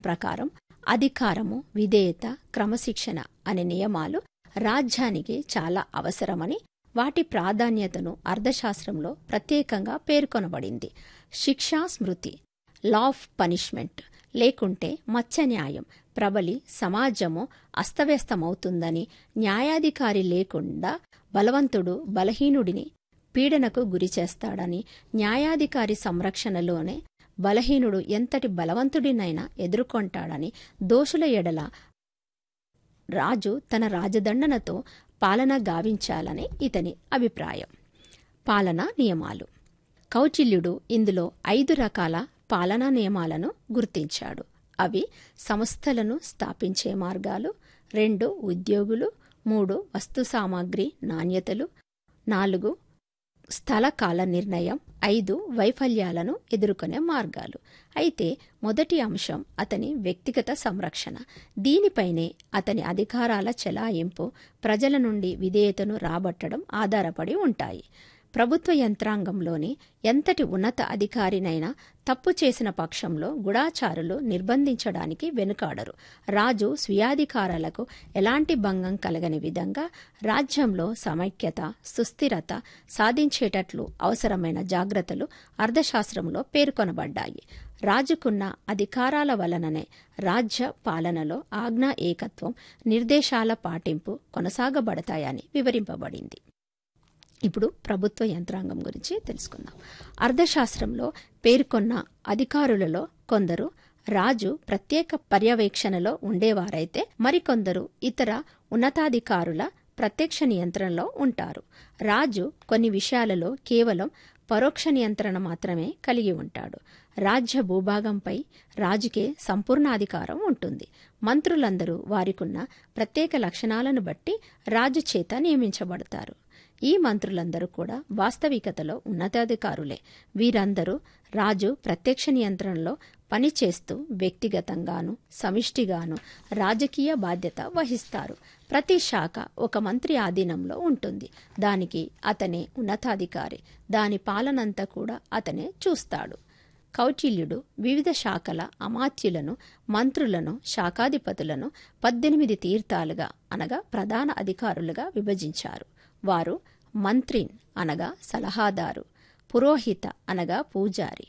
ప్రకారం అధికారము విధేయత క్రమశిక్షణ అనే నియమాలు రాజ్యానికి చాలా అవసరమని వాటి ప్రాధాన్యతను అర్థశాస్త్రంలో ప్రత్యేకంగా పేర్కొనబడింది శిక్షా స్మృతి లా ఆఫ్ పనిష్మెంట్ లేకుంటే మత్స్య న్యాయం ప్రబలి సమాజము అస్తవ్యస్తమవుతుందని న్యాయాధికారి లేకుండా బలవంతుడు బలహీనుడిని పీడనకు గురిచేస్తాడని న్యాయాధికారి సంరక్షణలోనే బలహీనుడు ఎంతటి బలవంతుడినైనా ఎదుర్కొంటాడని దోషుల ఎడల రాజు తన రాజదండనతో పాలన గావించాలని ఇతని అభిప్రాయం పాలనా నియమాలు కౌచిల్యుడు ఇందులో ఐదు రకాల పాలనా నియమాలను గుర్తించాడు అవి సంస్థలను స్థాపించే మార్గాలు రెండు ఉద్యోగులు మూడు వస్తు సామాగ్రి నాణ్యతలు నాలుగు స్థల కాల నిర్ణయం ఐదు వైఫల్యాలను ఎదుర్కొనే మార్గాలు అయితే మొదటి అంశం అతని వ్యక్తిగత సంరక్షణ దీనిపైనే అతని అధికారాల చెలాయింపు ప్రజల నుండి విధేయతను రాబట్టడం ఆధారపడి ఉంటాయి ప్రభుత్వ యంత్రాంగంలోని ఎంతటి ఉన్నత అధికారినైనా తప్పు చేసిన పక్షంలో గుడాచారులు నిర్బంధించడానికి వెనుకాడరు రాజు స్వీయాధికారాలకు ఎలాంటి భంగం కలగని విధంగా రాజ్యంలో సమైక్యత సుస్థిరత సాధించేటట్లు అవసరమైన జాగ్రత్తలు అర్థశాస్త్రంలో పేర్కొనబడ్డాయి రాజుకున్న అధికారాల వలననే రాజ్య పాలనలో ఆజ్ఞా ఏకత్వం నిర్దేశాల పాటింపు కొనసాగబడతాయని వివరింపబడింది ఇప్పుడు ప్రభుత్వ యంత్రాంగం గురించి తెలుసుకుందాం అర్థశాస్త్రంలో పేర్కొన్న అధికారులలో కొందరు రాజు ప్రత్యేక పర్యవేక్షణలో ఉండేవారైతే మరికొందరు ఇతర ఉన్నతాధికారుల ప్రత్యక్ష నియంత్రణలో ఉంటారు రాజు కొన్ని విషయాలలో కేవలం పరోక్ష నియంత్రణ మాత్రమే కలిగి ఉంటాడు రాజ్య భూభాగంపై రాజుకే సంపూర్ణాధికారం ఉంటుంది మంత్రులందరూ వారికున్న ప్రత్యేక లక్షణాలను బట్టి రాజు చేత నియమించబడతారు ఈ మంత్రులందరూ కూడా వాస్తవికతలో ఉన్నతాధికారులే వీరందరూ రాజు ప్రత్యక్ష నియంత్రణలో పనిచేస్తూ వ్యక్తిగతంగాను సమిష్టిగాను రాజకీయ బాధ్యత వహిస్తారు ప్రతి శాఖ ఒక మంత్రి ఆధీనంలో ఉంటుంది దానికి అతనే ఉన్నతాధికారి దాని పాలనంతా కూడా అతనే చూస్తాడు కౌటిల్యుడు వివిధ శాఖల అమాత్యులను మంత్రులను శాఖాధిపతులను పద్దెనిమిది తీర్థాలుగా అనగా ప్రధాన అధికారులుగా విభజించారు వారు మంత్రిన్ అనగా సలహాదారు పురోహిత అనగా పూజారి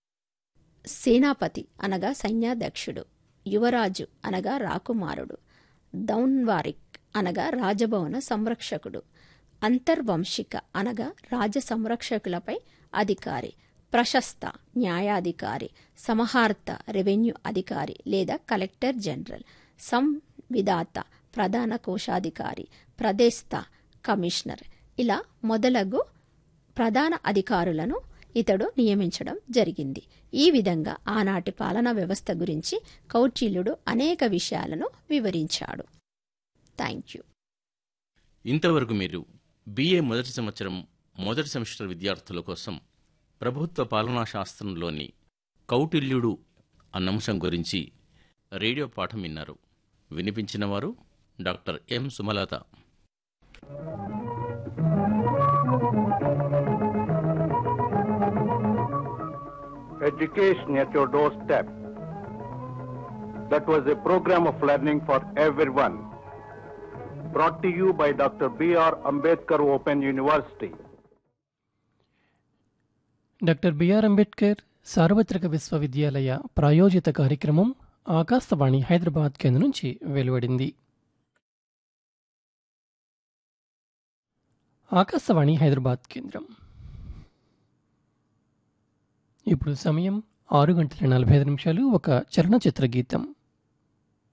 సేనాపతి అనగా సైన్యాధ్యక్షుడు యువరాజు అనగా రాకుమారుడు దౌన్వారిక్ అనగా రాజభవన సంరక్షకుడు అంతర్వంశిక అనగా రాజ సంరక్షకులపై అధికారి ప్రశస్త న్యాయాధికారి సమహార్త రెవెన్యూ అధికారి లేదా కలెక్టర్ జనరల్ సంవిధాత ప్రధాన కోశాధికారి ప్రదేశత కమిషనర్ ఇలా మొదలగు ప్రధాన అధికారులను ఇతడు నియమించడం జరిగింది ఈ విధంగా ఆనాటి పాలనా వ్యవస్థ గురించి కౌటిల్యుడు అనేక విషయాలను వివరించాడు థ్యాంక్ యూ ఇంతవరకు మీరు బిఏ మొదటి సంవత్సరం మొదటి సెమిస్టర్ విద్యార్థుల కోసం ప్రభుత్వ పాలనా శాస్త్రంలోని కౌటిల్యుడు అన్నంశం గురించి రేడియో పాఠం విన్నారు వినిపించిన వారు doctor M Sumalatha Education at your doorstep. That was a program of learning for everyone. Brought to you by Dr. B.R. Ambedkar Open University. Doctor BR Ambedkar సార్వత్రిక విశ్వవిద్యాలయ ప్రాయోజిత కార్యక్రమం ఆకాశవాణి హైదరాబాద్ కేంద్రం నుంచి వెలువడింది ఆకాశవాణి హైదరాబాద్ కేంద్రం ఇప్పుడు సమయం ఆరు గంటల నలభై ఐదు నిమిషాలు ఒక చలనచిత్ర గీతం